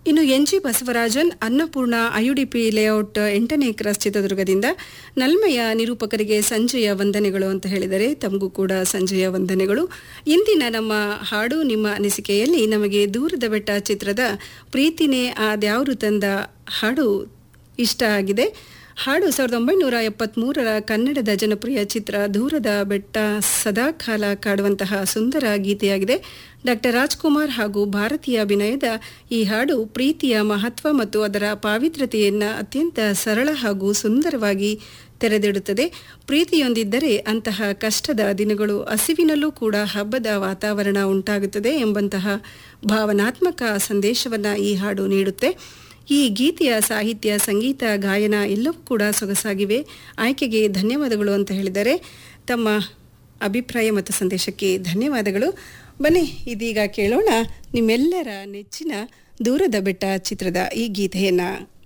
ಇನ್ನು N G Basavarajan Annapurna IUDP layout ಎಂಟನೇ cross ಚಿತ್ರದುರ್ಗದಿಂದ ನಲ್ಮೆಯ ನಿರೂಪಕರಿಗೆ ಸಂಜೆಯ ವಂದನೆಗಳು ಅಂತ ಹೇಳಿದರೆ ತಮಗೂ ಕೂಡ ಸಂಜೆಯ ವಂದನೆಗಳು ಇಂದಿನ ನಮ್ಮ ಹಾಡು ನಿಮ್ಮ ಅನಿಸಿಕೆಯಲ್ಲಿ ನಮಗೆ ದೂರದ ಬೆಟ್ಟ ಚಿತ್ರದ ಪ್ರೀತಿನೇ ಆದ್ಯಾವ್ರು ತಂದ ಹಾಡು ಇಷ್ಟ ಆಗಿದೆ ಹಾಡು ಸಾವಿರದ ಒಂಬೈನೂರ ಎಪ್ಪತ್ಮೂರರ ಕನ್ನಡದ ಜನಪ್ರಿಯ ಚಿತ್ರ ದೂರದ ಬೆಟ್ಟ ಸದಾಕಾಲ ಕಾಡುವಂತಹ ಸುಂದರ ಗೀತೆಯಾಗಿದೆ ಡಾಕ್ಟರ್ ರಾಜ್ಕುಮಾರ್ ಹಾಗೂ ಭಾರತೀಯ ಅಭಿನಯದ ಈ ಹಾಡು ಪ್ರೀತಿಯ ಮಹತ್ವ ಮತ್ತು ಅದರ ಪಾವಿತ್ರತೆಯನ್ನು ಅತ್ಯಂತ ಸರಳ ಹಾಗೂ ಸುಂದರವಾಗಿ ತೆರೆದಿಡುತ್ತದೆ ಪ್ರೀತಿಯೊಂದಿದ್ದರೆ ಅಂತಹ ಕಷ್ಟದ ದಿನಗಳು ಹಸಿವಿನಲ್ಲೂ ಕೂಡ ಹಬ್ಬದ ವಾತಾವರಣ ಉಂಟಾಗುತ್ತದೆ ಎಂಬಂತಹ ಭಾವನಾತ್ಮಕ ಸಂದೇಶವನ್ನು ಈ ಹಾಡು ನೀಡುತ್ತೆ ಈ ಗೀತೆಯ ಸಾಹಿತ್ಯ ಸಂಗೀತ ಗಾಯನ ಎಲ್ಲವೂ ಕೂಡ ಸೊಗಸಾಗಿವೆ ಆಯ್ಕೆಗೆ ಧನ್ಯವಾದಗಳು ಅಂತ ಹೇಳಿದರೆ ತಮ್ಮ ಅಭಿಪ್ರಾಯ ಮತ್ತು ಸಂದೇಶಕ್ಕೆ ಧನ್ಯವಾದಗಳು ಬನ್ನಿ ಇದೀಗ ಕೇಳೋಣ ನಿಮ್ಮೆಲ್ಲರ ನೆಚ್ಚಿನ ದೂರದ ಬೆಟ್ಟ ಚಿತ್ರದ ಈ ಗೀತೆಯನ್ನು